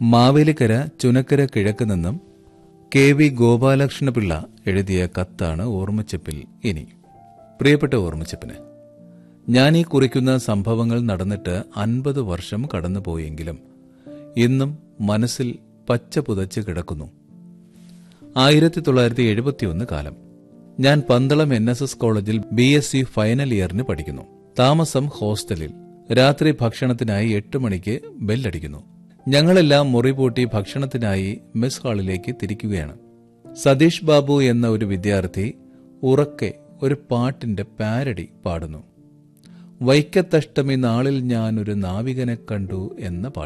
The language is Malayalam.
മാവേലിക്കര ചുനക്കര കിഴക്ക് നിന്നും കെ വി ഗോപാലകൃഷ്ണപിള്ള എഴുതിയ കത്താണ് ഓർമ്മച്ചപ്പിൽ ഇനി പ്രിയപ്പെട്ട ഓർമ്മച്ചപ്പിന് ഞാൻ ഈ കുറിക്കുന്ന സംഭവങ്ങൾ നടന്നിട്ട് അൻപത് വർഷം കടന്നുപോയെങ്കിലും ഇന്നും മനസ്സിൽ പച്ച പുതച്ച് കിടക്കുന്നു ആയിരത്തി തൊള്ളായിരത്തി എഴുപത്തിയൊന്ന് കാലം ഞാൻ പന്തളം എൻ എസ് എസ് കോളേജിൽ ബി എസ് സി ഫൈനൽ ഇയറിന് പഠിക്കുന്നു താമസം ഹോസ്റ്റലിൽ രാത്രി ഭക്ഷണത്തിനായി എട്ട് മണിക്ക് ബെല്ലടിക്കുന്നു ഞങ്ങളെല്ലാം മുറി പൂട്ടി ഭക്ഷണത്തിനായി മെസ് ഹാളിലേക്ക് തിരിക്കുകയാണ് സതീഷ് ബാബു എന്ന ഒരു വിദ്യാർത്ഥി ഉറക്കെ ഒരു പാട്ടിന്റെ പാരഡി പാടുന്നു വൈക്കത്തഷ്ടമി നാളിൽ ഞാൻ ഒരു നാവികനെ കണ്ടു എന്ന പാട്ട്